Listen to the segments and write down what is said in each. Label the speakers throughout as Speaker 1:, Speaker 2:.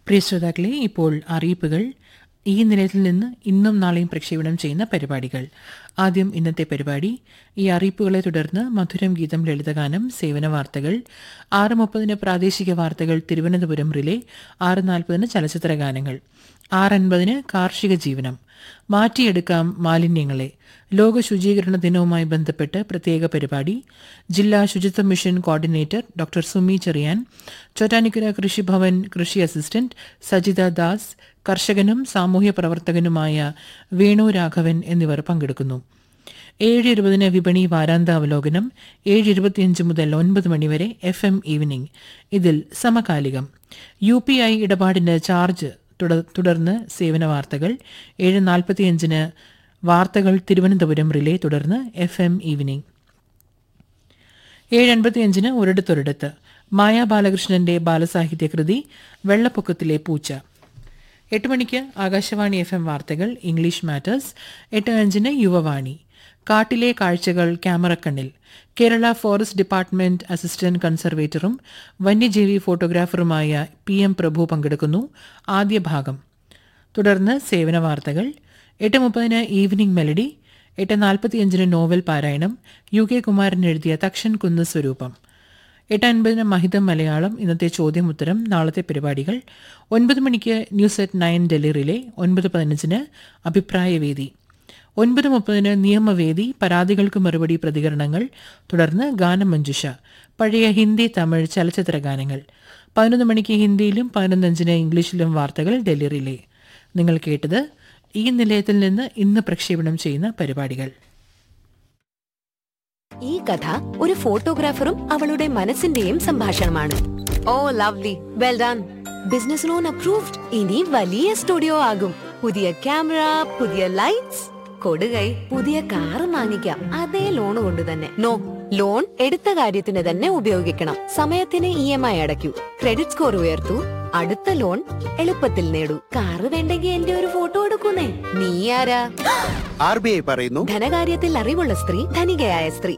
Speaker 1: പ്രിയ ശ്രോതാക്കളെ ഇപ്പോൾ അറിയിപ്പുകൾ ഈ നിലയത്തിൽ നിന്ന് ഇന്നും നാളെയും പ്രക്ഷേപണം ചെയ്യുന്ന പരിപാടികൾ ആദ്യം ഇന്നത്തെ പരിപാടി ഈ അറിയിപ്പുകളെ തുടർന്ന് മധുരം ഗീതം ലളിതഗാനം സേവന വാർത്തകൾ ആറ് മുപ്പതിന് പ്രാദേശിക വാർത്തകൾ തിരുവനന്തപുരം റിലേ ആറ് നാൽപ്പതിന് ചലച്ചിത്ര ഗാനങ്ങൾ ആറ് അൻപതിന് കാർഷിക ജീവനം മാറ്റിയെടുക്കാം മാലിന്യങ്ങളെ ലോക ശുചീകരണ ദിനവുമായി ബന്ധപ്പെട്ട് പ്രത്യേക പരിപാടി ജില്ലാ ശുചിത്വ mission coordinator doctor Sumi Cherian Chottanikkara Krishibhavan കൃഷി അസിസ്റ്റന്റ് സജിത ദാസ് കർഷകനും സാമൂഹ്യ പ്രവർത്തകനുമായ വേണു രാഘവൻ എന്നിവർ പങ്കെടുക്കുന്നു ഏഴ് ഇരുപതിന് വിപണി വാരാന്ത അവലോകനം ഏഴ് ഇരുപത്തിയഞ്ച് മുതൽ ഒൻപത് മണിവരെ എഫ് എം ഈവനിംഗ് ഇതിൽ സമകാലികം യു പി ഐ ഇടപാടിന് ചാർജ് തുട- തുടർന്ന് സേവന വാർത്തകൾ ഏഴ് നാൽപ്പത്തിയഞ്ചിന് വാർത്തകൾ തിരുവനന്തപുരം റിലേ തുടർന്ന് എഫ് എം ഈവനിംഗ് ഏഴ് അൻപത്തിയഞ്ചിന് ഒരിടത്തൊരിടത്ത് മായ ബാലകൃഷ്ണന്റെ ബാലസാഹിത്യ കൃതി വെള്ളപ്പൊക്കത്തിലെ പൂച്ച എട്ട് മണിക്ക് ആകാശവാണി എഫ് എം വാർത്തകൾ ഇംഗ്ലീഷ് മാറ്റേഴ്സ് എട്ട് അഞ്ചിന് യുവവാണി കാട്ടിലെ കാഴ്ചകൾ ക്യാമറക്കണ്ണിൽ കേരള ഫോറസ്റ്റ് ഡിപ്പാർട്ട്മെന്റ് അസിസ്റ്റന്റ് കൺസർവേറ്ററും വന്യജീവി ഫോട്ടോഗ്രാഫറുമായ പി എം പ്രഭു പങ്കെടുക്കുന്നു ആദ്യ ഭാഗം തുടർന്ന് സേവന വാർത്തകൾ എട്ട് മുപ്പതിന് ഈവനിംഗ് മെലഡി എട്ട് നാൽപ്പത്തിയഞ്ചിന് നോവൽ പാരായണം യു കെ കുമാരൻ എഴുതിയ തക്ഷൻ കുന്ന് സ്വരൂപം എട്ട് അൻപതിന് മഹിതം മലയാളം ഇന്നത്തെ ചോദ്യമുത്തരം നാളത്തെ പരിപാടികൾ ഒൻപത് മണിക്ക് ന്യൂസ് അറ്റ് നയൻ ഡൽഹിയിലെ ഒൻപത് പതിനഞ്ചിന് അഭിപ്രായവേദി ഒൻപത് മുപ്പതിന് നിയമവേദി പരാതികൾക്ക് മറുപടി പ്രതികരണങ്ങൾ തുടർന്ന് ഗാനമഞ്ജുഷ പഴയ ഹിന്ദി തമിഴ് ചലച്ചിത്ര ഗാനങ്ങൾ പതിനൊന്ന് മണിക്ക് ഹിന്ദിയിലും പതിനൊന്നഞ്ചിന് ഇംഗ്ലീഷിലും വാർത്തകൾ ഡൽഹിയിലെ നിങ്ങൾ കേട്ടത് ഈ നിലയത്തിൽ നിന്ന് ഇന്ന് പ്രക്ഷേപണം ചെയ്യുന്ന പരിപാടികൾ
Speaker 2: ഈ കഥ ഒരു ഫോട്ടോഗ്രാഫറും അവളുടെ മനസ്സിന്റെയും സംഭാഷണമാണ് oh lovely well done business loan approved ഇനി വലിയ സ്റ്റുഡിയോ ആകും പുതിയ ക്യാമറ പുതിയ ലൈറ്റ്സ് കൊടുകൈ പുതിയ കാറ് വാങ്ങിക്കാം അതേ ലോൺ കൊണ്ട് തന്നെ നോ ലോൺ എടുത്ത കാര്യത്തിന് തന്നെ ഉപയോഗിക്കണം സമയത്തിന് ഇ എം ഐ അടയ്ക്കൂ ക്രെഡിറ്റ് സ്കോർ ഉയർത്തൂ അടുത്ത ലോൺ എളുപ്പത്തിൽ നേടൂ കാറ് വേണ്ടെങ്കിൽ എന്റെ ഒരു ഫോട്ടോ എടുക്കുന്നേ നീ ആരാ
Speaker 3: ആർ ബി ഐ പറയുന്നു
Speaker 2: ധനകാര്യത്തിൽ അറിവുള്ള സ്ത്രീ ധനികയായ സ്ത്രീ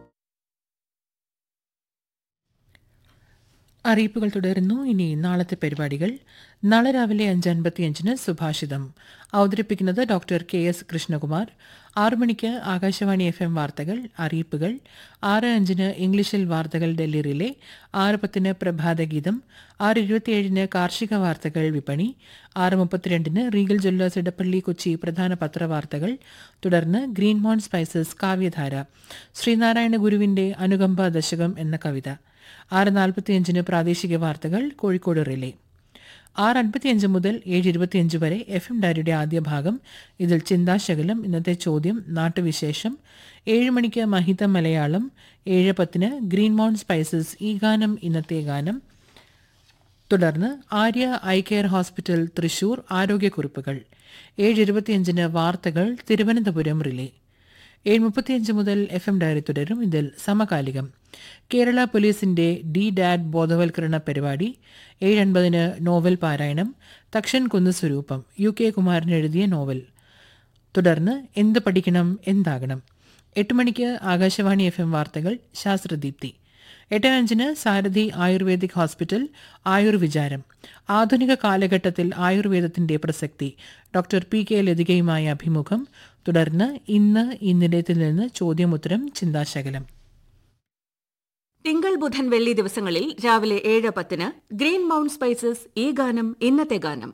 Speaker 1: അറിയിപ്പുകൾ തുടരുന്നു ഇനി നാളത്തെ പരിപാടികൾ നാളെ രാവിലെ അഞ്ച് അൻപത്തിയഞ്ചിന് സുഭാഷിതം അവതരിപ്പിക്കുന്നത് ഡോക്ടർ കെ എസ് കൃഷ്ണകുമാർ ആറു മണിക്ക് ആകാശവാണി എഫ് എം വാർത്തകൾ അറിയിപ്പുകൾ ആറ് അഞ്ചിന് ഇംഗ്ലീഷിൽ വാർത്തകൾ ഡൽഹിയിലെ ആറ് പത്തിന് പ്രഭാതഗീതം ആറ് ഇരുപത്തിയേഴിന് കാർഷിക വാർത്തകൾ വിപണി ആറ് മുപ്പത്തിരണ്ടിന് റീഗൽ ജ്വല്ലേഴ്സ് ഇടപ്പള്ളി കൊച്ചി പ്രധാന പത്രവാർത്തകൾ തുടർന്ന് ഗ്രീൻമോൺ സ്പൈസസ് കാവ്യധാര ശ്രീനാരായണ ഗുരുവിന്റെ അനുകമ്പ ദശകം എന്ന കവിത ആറ് നാൽപ്പത്തിയഞ്ചിന് പ്രാദേശിക വാർത്തകൾ കോഴിക്കോട് റിലേ ആറ് അൻപത്തിയഞ്ച് മുതൽ ഏഴ് ഇരുപത്തിയഞ്ച് വരെ എഫ് എം ഡയറിയുടെ ആദ്യ ഭാഗം ഇതിൽ ചിന്താശകലം ഇന്നത്തെ ചോദ്യം നാട്ടുവിശേഷം ഏഴ് മണിക്ക് മഹിത മലയാളം ഏഴ് പത്തിന് ഗ്രീൻ മൗണ്ട് സ്പൈസസ് ഈ ഗാനം ഇന്നത്തെ ഗാനം തുടർന്ന് Arya eye care hospital Thrissur ആരോഗ്യക്കുറിപ്പുകൾ ഏഴ് ഇരുപത്തിയഞ്ചിന് വാർത്തകൾ തിരുവനന്തപുരം റിലേ ഏഴ് മുപ്പത്തിയഞ്ച് മുതൽ എഫ് എം ഡയറി തുടരും ഇതിൽ സമകാലികം കേരള പോലീസിന്റെ ഡി ഡാഡ് ബോധവൽക്കരണ പരിപാടി ഏഴ് അൻപതിന് നോവൽ പാരായണം തക്ഷൻ കുന്ന് സ്വരൂപം യു കെ കുമാരൻ എഴുതിയ നോവൽ തുടർന്ന് എന്ത് പഠിക്കണം എന്താകണം എട്ട് മണിക്ക് ആകാശവാണി എഫ് എം വാർത്തകൾ ശാസ്ത്രദീപ്തി എട്ട് അഞ്ചിന് സാരഥി ആയുർവേദിക് ഹോസ്പിറ്റൽ ആയുർവിചാരം ആധുനിക കാലഘട്ടത്തിൽ ആയുർവേദത്തിന്റെ പ്രസക്തി ഡോക്ടർ പി കെ ലതികയുമായ അഭിമുഖം തുടർന്ന് ഇന്ന് ഈ നിലയത്തിൽ നിന്ന് ചോദ്യമുത്തരം ചിന്താശകലം
Speaker 4: തിങ്കൾ ബുധൻ വെള്ളി ദിവസങ്ങളിൽ രാവിലെ ഏഴ് പത്തിന് ഗ്രീൻ മൗണ്ട് സ്പൈസസ് ഈ ഗാനം ഇന്നത്തെ ഗാനം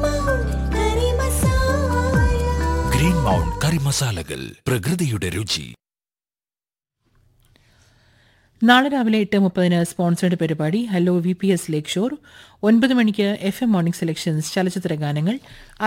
Speaker 5: ഗ്രീൻ മൗണ്ട് കറി മസാലകൾ പ്രകൃതിയുടെ രുചി
Speaker 1: നാളെ രാവിലെ എട്ട് മുപ്പതിന് സ്പോൺസേഡ് പരിപാടി hello V P S lake shore ഒൻപത് മണിക്ക് എഫ് എം മോർണിംഗ് സെലക്ഷൻസ് ചലച്ചിത്ര ഗാനങ്ങൾ